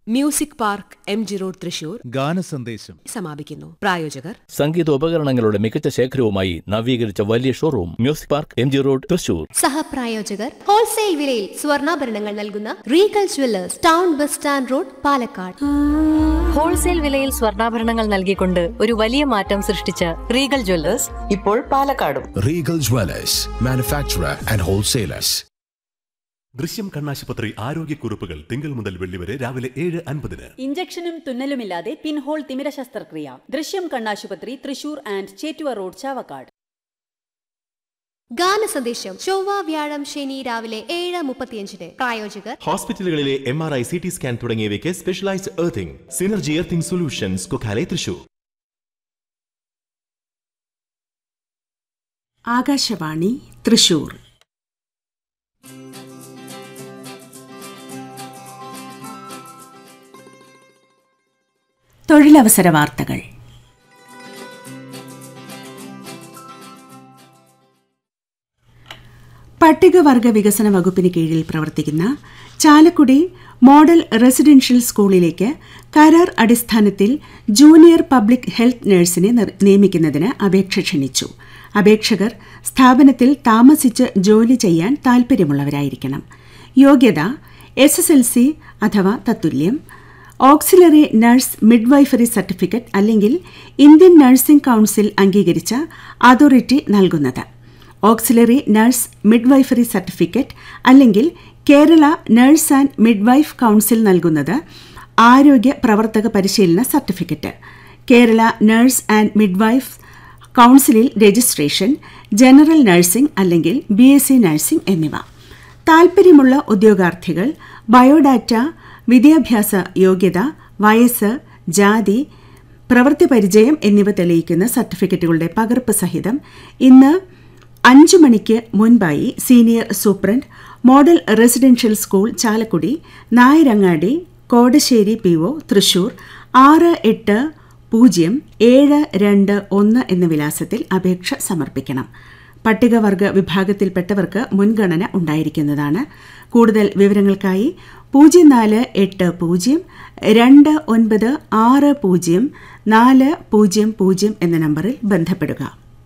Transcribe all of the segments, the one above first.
Music park M G road Thrissur ഗാനസന്ദേശം സമാപിക്കുന്നു പ്രായോജകർ സംഗീതോപകരണങ്ങളുടെ മികച്ച ശേഖരവുമായി നവീകരിച്ച വലിയ showroom music park M G road Thrissur സഹപ്രായോജകർ ഹോൾസെയിൽ വിലയിൽ സ്വർണ്ണാഭരണങ്ങൾ നൽകുന്ന Regal Jewellers town bus stand road Palakkad wholesale വിലയിൽ സ്വർണ്ണാഭരണങ്ങൾ നൽകിക്കൊണ്ട് ഒരു വലിയ മാറ്റം സൃഷ്ടിച്ച റീഗൽ ജ്വല്ലേഴ്സ് ഇപ്പോൾ പാലക്കാടും Regal Dwellers, manufacturer and wholesalers. ദൃശ്യം കണ്ണാശുപത്രി ആരോഗ്യക്കുറിപ്പുകൾ തിങ്കൾ മുതൽ വെള്ളി വരെ രാവിലെ ഏഴ് അൻപതിന് ഇഞ്ചക്ഷനും തുന്നലുമില്ലാതെ പിൻഹോൾ തിമിര ശസ്ത്രക്രിയ ദൃശ്യം കണ്ണാശുപത്രി തൃശൂർ ആൻഡ് ചേറ്റുവ റോഡ് ചാവക്കാട് ഗാന സന്ദേശം ചൊവ്വ വ്യാഴം ശനി രാവിലെ ഏഴ് മുപ്പത്തിയഞ്ചിന് പ്രായോജകർ ഹോസ്പിറ്റലുകളിലെ M R I C T scan തുടങ്ങിയവയ്ക്ക് specialised earthing synergy earthing solutions Kokkale Thrissur Akashvani Thrissur തൊഴിലവസര വാർത്തകൾ പട്ടികവർഗ വികസന വകുപ്പിന് കീഴിൽ പ്രവർത്തിക്കുന്ന ചാലക്കുടി മോഡൽ റെസിഡൻഷ്യൽ സ്കൂളിലേക്ക് കരാർ അടിസ്ഥാനത്തിൽ ജൂനിയർ പബ്ലിക് ഹെൽത്ത് നഴ്സിനെ നിർ- നിയമിക്കുന്നതിന് അപേക്ഷ ക്ഷണിച്ചു അപേക്ഷകർ സ്ഥാപനത്തിൽ താമസിച്ച് ജോലി ചെയ്യാൻ താൽപ്പര്യമുള്ളവരായിരിക്കണം യോഗ്യത എസ് എസ് എൽ സി അഥവാ തത്തുല്യം ഓക്സിലറി നഴ്സ് മിഡ്വൈഫറി സർട്ടിഫിക്കറ്റ് അല്ലെങ്കിൽ ഇന്ത്യൻ നഴ്സിംഗ് കൗൺസിൽ അംഗീകരിച്ച അതോറിറ്റി നൽകുന്നത് ഓക്സിലറി നഴ്സ് മിഡ്വൈഫറി സർട്ടിഫിക്കറ്റ് അല്ലെങ്കിൽ Kerala nurse and midwife council നൽകുന്നത് ആരോഗ്യ പ്രവർത്തക പരിശീലന certificate Kerala nurse and midwife കൗൺസിലിൽ രജിസ്ട്രേഷൻ ജനറൽ നഴ്സിംഗ് അല്ലെങ്കിൽ ബി എസ് സി നഴ്സിംഗ് എന്നിവ താൽപ്പര്യമുള്ള ഉദ്യോഗാർത്ഥികൾ ബയോഡാറ്റ വിദ്യാഭ്യാസ യോഗ്യത വയസ്സ് ജാതി പ്രവൃത്തി പരിചയം എന്നിവ തെളിയിക്കുന്ന സർട്ടിഫിക്കറ്റുകളുടെ പകർപ്പ് സഹിതം ഇന്ന് അഞ്ചു മണിക്ക് മുൻപായി senior superintendent model residential school Chalakudy Nayarangadi Kodassery P O Thrissur ആറ് എട്ട് പൂജ്യം ഏഴ് രണ്ട് ഒന്ന് എന്ന വിലാസത്തിൽ അപേക്ഷ സമർപ്പിക്കണം പട്ടികവർഗ വിഭാഗത്തിൽപ്പെട്ടവർക്ക് മുൻഗണന ഉണ്ടായിരിക്കുന്നതാണ് കൂടുതൽ വിവരങ്ങൾക്കായി പൂജ്യം നാല് എട്ട് പൂജ്യം രണ്ട് ഒൻപത് ആറ് പൂജ്യം നാല് പൂജ്യം പൂജ്യം എന്ന നമ്പറിൽ ബന്ധപ്പെടുക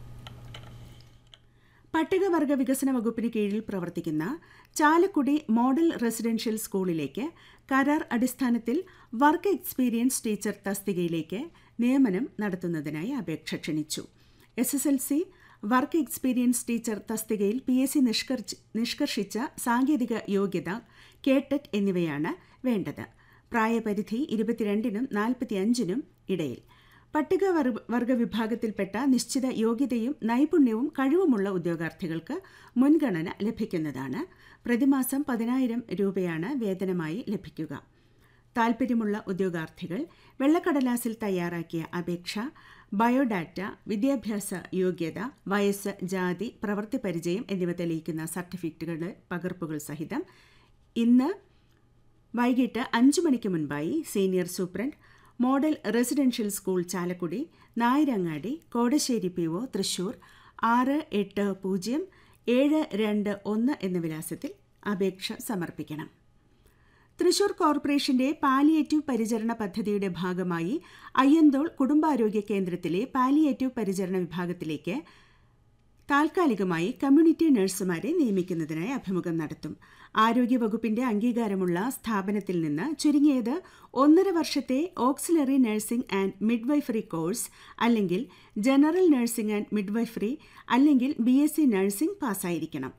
പട്ടികവർഗ വികസന വകുപ്പിന് കീഴിൽ പ്രവർത്തിക്കുന്ന ചാലക്കുടി മോഡൽ റെസിഡൻഷ്യൽ സ്കൂളിലേക്ക് കരാർ അടിസ്ഥാനത്തിൽ വർക്ക് എക്സ്പീരിയൻസ് ടീച്ചർ തസ്തികയിലേക്ക് നിയമനം നടത്തുന്നതിനായി അപേക്ഷ ക്ഷണിച്ചു S S L C work experience teacher തസ്തികയിൽ പി എസ് സി നിഷ്കർഷിച്ച സാങ്കേതിക യോഗ്യത കേട്ടറ്റ് എന്നിവയാണ് വേണ്ടത് പ്രായപരിധി ഇരുപത്തിരണ്ടിനും നാൽപ്പത്തിയഞ്ചിനും ഇടയിൽ പട്ടിക വർഗ- വർഗ വിഭാഗത്തിൽപ്പെട്ട നിശ്ചിത യോഗ്യതയും നൈപുണ്യവും കഴിവുമുള്ള ഉദ്യോഗാർത്ഥികൾക്ക് മുൻഗണന ലഭിക്കുന്നതാണ് പ്രതിമാസം പതിനായിരം രൂപയാണ് വേതനമായി ലഭിക്കുക താൽപ്പര്യമുള്ള ഉദ്യോഗാർത്ഥികൾ വെള്ളക്കടലാസിൽ തയ്യാറാക്കിയ അപേക്ഷ ബയോഡാറ്റ വിദ്യാഭ്യാസ യോഗ്യത വയസ്സ് ജാതി പ്രവൃത്തി പരിചയം എന്നിവ തെളിയിക്കുന്ന സർട്ടിഫിക്കറ്റുകളുടെ പകർപ്പുകൾ സഹിതം ഇന്ന് വൈകിട്ട് അഞ്ചു മണിക്ക് മുൻപായി senior superintendent model residential school Chalakudy Nayarangadi Kodassery P O Thrissur ആറ് എട്ട് പൂജ്യം ഏഴ് രണ്ട് ഒന്ന് എന്ന വിലാസത്തിൽ അപേക്ഷ സമർപ്പിക്കണം തൃശൂർ കോർപ്പറേഷന്റെ പാലിയേറ്റീവ് പരിചരണ പദ്ധതിയുടെ ഭാഗമായി അയ്യന്തോൾ കുടുംബാരോഗ്യ കേന്ദ്രത്തിലെ പാലിയേറ്റീവ് പരിചരണ വിഭാഗത്തിലേക്ക് താൽക്കാലികമായി കമ്മ്യൂണിറ്റി നഴ്സുമാരെ നിയമിക്കുന്നതിനായി അഭിമുഖം നടത്തും ആരോഗ്യവകുപ്പിന്റെ അംഗീകാരമുള്ള സ്ഥാപനത്തിൽ നിന്ന് ചുരുങ്ങിയത് ഒന്നര വർഷത്തെ auxiliary nursing and midwifery course അല്ലെങ്കിൽ ജനറൽ നഴ്സിംഗ് ആൻഡ് മിഡ്വൈഫറി അല്ലെങ്കിൽ ബി എസ് സി നഴ്സിംഗ് പാസ്സായിരിക്കണം